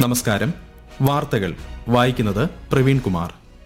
നമസ്കാരം വാർത്തകൾ വായിക്കുന്നത് പ്രവീൺ കുമാർ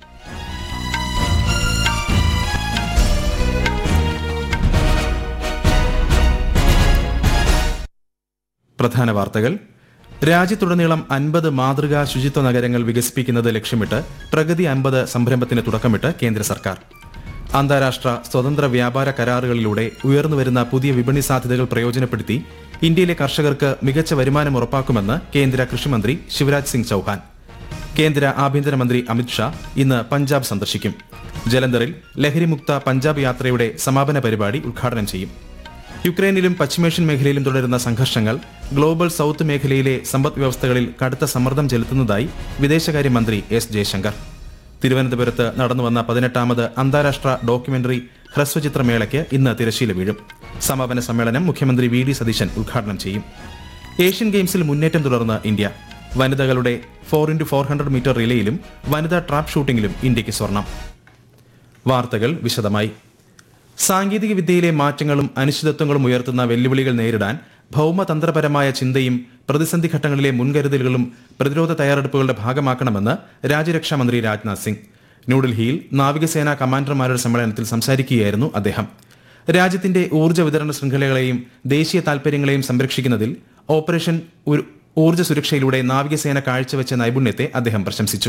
പ്രധാന വാർത്തകൾ രാജ്യത്തുടനീളം അൻപത് മാതൃകാ ശുചിത്വ നഗരങ്ങൾ വികസിപ്പിക്കുന്നത് ലക്ഷ്യമിട്ട് പ്രഗതി അൻപത് സംരംഭത്തിന് തുടക്കമിട്ട് കേന്ദ്ര സർക്കാർ അന്താരാഷ്ട്ര സ്വതന്ത്ര വ്യാപാര കരാറുകളിലൂടെ ഉയർന്നുവരുന്ന പുതിയ വിപണി സാധ്യതകൾ പ്രയോജനപ്പെടുത്തി ഇന്ത്യയിലെ കർഷകർക്ക് മികച്ച വരുമാനം ഉറപ്പാക്കുമെന്ന് കേന്ദ്ര കൃഷിമന്ത്രി ശിവരാജ് സിംഗ് ചൌഹാൻ കേന്ദ്ര ആഭ്യന്തരമന്ത്രി അമിത്ഷാ ഇന്ന് പഞ്ചാബ് സന്ദർശിക്കും ജലന്ധറിൽ ലഹരിമുക്ത പഞ്ചാബ് യാത്രയുടെ സമാപന പരിപാടി ഉദ്ഘാടനം ചെയ്യും യുക്രൈനിലും പശ്ചിമേഷ്യൻ മേഖലയിലും തുടരുന്ന സംഘർഷങ്ങൾ ഗ്ലോബൽ സൌത്ത് മേഖലയിലെ സമ്പദ് വ്യവസ്ഥകളിൽ കടുത്ത സമ്മർദ്ദം ചെലുത്തുന്നതായി വിദേശകാര്യമന്ത്രി എസ് ജയശങ്കർ തിരുവനന്തപുരത്ത് നടന്നുവന്ന പതിനെട്ടാമത് അന്താരാഷ്ട്ര ഡോക്യുമെന്ററി ഹ്രസ്വചിത്രമേളയ്ക്ക് ഇന്ന് തിരശ്ശീല വീഴും സമാപന സമ്മേളനം മുഖ്യമന്ത്രി വി ഡി സതീശൻ ഉദ്ഘാടനം ചെയ്യും ഏഷ്യൻ ഗെയിംസിൽ മുന്നേറ്റം തുടർന്ന് ഇന്ത്യ വനിതകളുടെ four into four hundred metre റിലേയിലും വനിതാ ട്രാപ്പ് ഷൂട്ടിംഗിലും ഇന്ത്യയ്ക്ക് സ്വർണം വാർത്തകൾ വിശദമായി സാങ്കേതിക വിദ്യയിലെ മാറ്റങ്ങളും അനിശ്ചിതത്വങ്ങളും ഉയർത്തുന്ന വെല്ലുവിളികൾ നേരിടാൻ ഭൗമതന്ത്രപരമായ ചിന്തയും പ്രതിസന്ധി ഘട്ടങ്ങളിലെ മുൻകരുതലുകളും പ്രതിരോധ തയ്യാറെടുപ്പുകളുടെ ഭാഗമാക്കണമെന്ന് രാജ്യരക്ഷാമന്ത്രി രാജ്നാഥ് സിംഗ് ന്യൂഡൽഹിയിൽ നാവികസേനാ കമാൻഡർമാരുടെ സമ്മേളനത്തിൽ സംസാരിക്കുകയായിരുന്നു അദ്ദേഹം രാജ്യത്തിന്റെ ഊർജ്ജ വിതരണ ശൃംഖലകളെയും ദേശീയ താൽപര്യങ്ങളെയും സംരക്ഷിക്കുന്നതിൽ ഓപ്പറേഷൻ ഉ- ഊർജ്ജ സുരക്ഷയിലൂടെ നാവികസേന കാഴ്ചവെച്ച നൈപുണ്യത്തെ അദ്ദേഹം പ്രശംസിച്ചു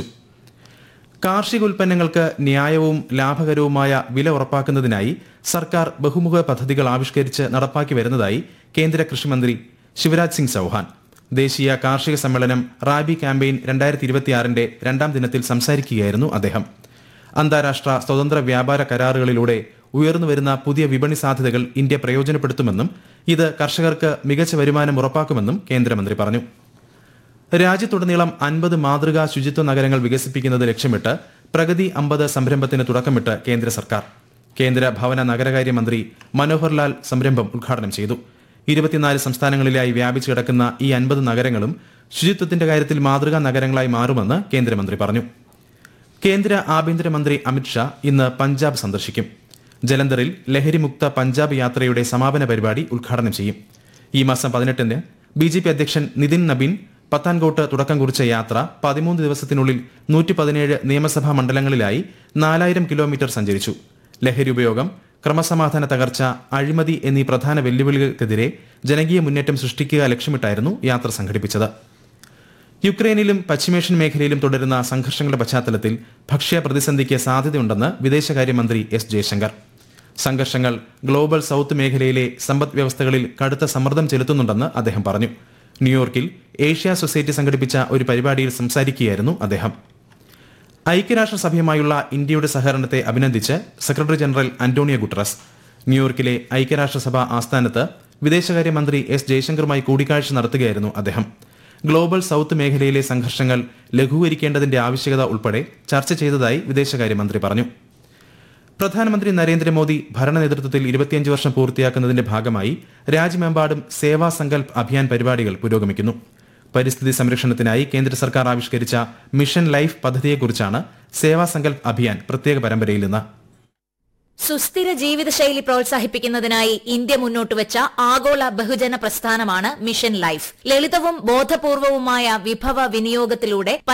കാർഷിക ഉൽപ്പന്നങ്ങൾക്ക് ന്യായവും ലാഭകരവുമായ വില ഉറപ്പാക്കുന്നതിനായി സർക്കാർ ബഹുമുഖ പദ്ധതികൾ ആവിഷ്കരിച്ച് നടപ്പാക്കി വരുന്നതായി കേന്ദ്ര കൃഷിമന്ത്രി ശിവരാജ് സിംഗ് ചൌഹാൻ ദേശീയ കാർഷിക സമ്മേളനം റാബി ക്യാമ്പയിൻ രണ്ടായിരത്തി ഇരുപത്തിയാറിന്റെ രണ്ടാം ദിനത്തിൽ സംസാരിക്കുകയായിരുന്നു അദ്ദേഹം അന്താരാഷ്ട്ര സ്വതന്ത്ര വ്യാപാര കരാറുകളിലൂടെ ഉയർന്നുവരുന്ന പുതിയ വിപണി സാധ്യതകൾ ഇന്ത്യ പ്രയോജനപ്പെടുത്തുമെന്നും ഇത് കർഷകർക്ക് മികച്ച വരുമാനം ഉറപ്പാക്കുമെന്നും കേന്ദ്രമന്ത്രി പറഞ്ഞു രാജ്യത്തുടനീളം അൻപത് മാതൃകാ ശുചിത്വ നഗരങ്ങൾ വികസിപ്പിക്കുന്നത് ലക്ഷ്യമിട്ട് പ്രഗതി അമ്പത് സംരംഭത്തിന് തുടക്കമിട്ട് കേന്ദ്ര സർക്കാർ കേന്ദ്ര ഭവന നഗരകാര്യ മന്ത്രി മനോഹർ ലാൽ സംരംഭം ഉദ്ഘാടനം ചെയ്തു ഇരുപത്തിനാല് സംസ്ഥാനങ്ങളിലായി വ്യാപിച്ചു കിടക്കുന്ന ഈ അൻപത് നഗരങ്ങളും ശുചിത്വത്തിന്റെ കാര്യത്തിൽ മാതൃകാ നഗരങ്ങളായി മാറുമെന്ന് കേന്ദ്രമന്ത്രി പറഞ്ഞു കേന്ദ്ര ആഭ്യന്തരമന്ത്രി അമിത്ഷാ ഇന്ന് പഞ്ചാബ് സന്ദർശിക്കും ജലന്ധറിൽ ലഹരിമുക്ത പഞ്ചാബ് യാത്രയുടെ സമാപന പരിപാടി ഉദ്ഘാടനം ചെയ്യും ഈ മാസം പതിനെട്ടിന് ബി ജെ പി അധ്യക്ഷൻ നിതിൻ നബീൻ പത്താൻകോട്ട് തുടക്കം കുറിച്ച യാത്ര പതിമൂന്ന് ദിവസത്തിനുള്ളിൽ നൂറ്റി പതിനേഴ് നിയമസഭാ മണ്ഡലങ്ങളിലായി നാലായിരം കിലോമീറ്റർ സഞ്ചരിച്ചു ലഹരി ഉപയോഗം ക്രമസമാധാന തകർച്ച അഴിമതി എന്നീ പ്രധാന വെല്ലുവിളികൾക്കെതിരെ ജനകീയ മുന്നേറ്റം സൃഷ്ടിക്കുക ലക്ഷ്യമിട്ടായിരുന്നു യാത്ര സംഘടിപ്പിച്ചത് യുക്രൈനിലും പശ്ചിമേഷ്യൻ മേഖലയിലും തുടരുന്ന സംഘർഷങ്ങളുടെ പശ്ചാത്തലത്തിൽ ഭക്ഷ്യ പ്രതിസന്ധിക്ക് സാധ്യതയുണ്ടെന്ന് വിദേശകാര്യമന്ത്രി എസ് ജയശങ്കർ സംഘർഷങ്ങൾ ഗ്ലോബൽ സൌത്ത് മേഖലയിലെ സമ്പദ് വ്യവസ്ഥകളിൽ കടുത്ത സമ്മർദ്ദം ചെലുത്തുന്നുണ്ടെന്ന് അദ്ദേഹം പറഞ്ഞു ന്യൂയോർക്കിൽ ഏഷ്യ സൊസൈറ്റി സംഘടിപ്പിച്ച ഒരു പരിപാടിയിൽ സംസാരിക്കുകയായിരുന്നു അദ്ദേഹം ഐക്യരാഷ്ട്രസഭയുമായുള്ള ഇന്ത്യയുടെ സഹകരണത്തെ അഭിനന്ദിച്ച് സെക്രട്ടറി ജനറൽ അന്റോണിയോ ഗുട്ടറസ് ന്യൂയോർക്കിലെ ഐക്യരാഷ്ട്രസഭ ആസ്ഥാനത്ത് വിദേശകാര്യമന്ത്രി എസ് ജയശങ്കറുമായി കൂടിക്കാഴ്ച നടത്തുകയായിരുന്നു അദ്ദേഹം ഗ്ലോബൽ സൌത്ത് മേഖലയിലെ സംഘർഷങ്ങൾ ലഘൂകരിക്കേണ്ടതിന്റെ ആവശ്യകത ഉൾപ്പെടെ ചർച്ച ചെയ്തതായി വിദേശകാര്യമന്ത്രി പറഞ്ഞു പ്രധാനമന്ത്രി നരേന്ദ്രമോദി ഭരണ നേതൃത്വത്തിൽ ഇരുപത്തിയഞ്ച് വർഷം പൂർത്തിയാക്കുന്നതിന്റെ ഭാഗമായി രാജ്യമെമ്പാടും സേവാ സങ്കൽപ് അഭിയാൻ പരിപാടികൾ പുരോഗമിക്കുന്നു പരിസ്ഥിതി സംരക്ഷണത്തിനായി കേന്ദ്ര സർക്കാർ ആവിഷ്കരിച്ച മിഷൻ ലൈഫ് പദ്ധതിയെക്കുറിച്ചാണ് സേവാ സങ്കൽപ് അഭിയാൻ പ്രത്യേക പരമ്പരയിൽ നിന്ന് സുസ്ഥിര ജീവിതശൈലി പ്രോത്സാഹിപ്പിക്കുന്നതിനായി ഇന്ത്യ മുന്നോട്ടുവച്ച ആഗോള ബഹുജന പ്രസ്ഥാനമാണ് മിഷൻ ലൈഫ് ലളിതവും ബോധപൂർവവുമായ വിഭവ വിനിയോഗത്തിലൂടെ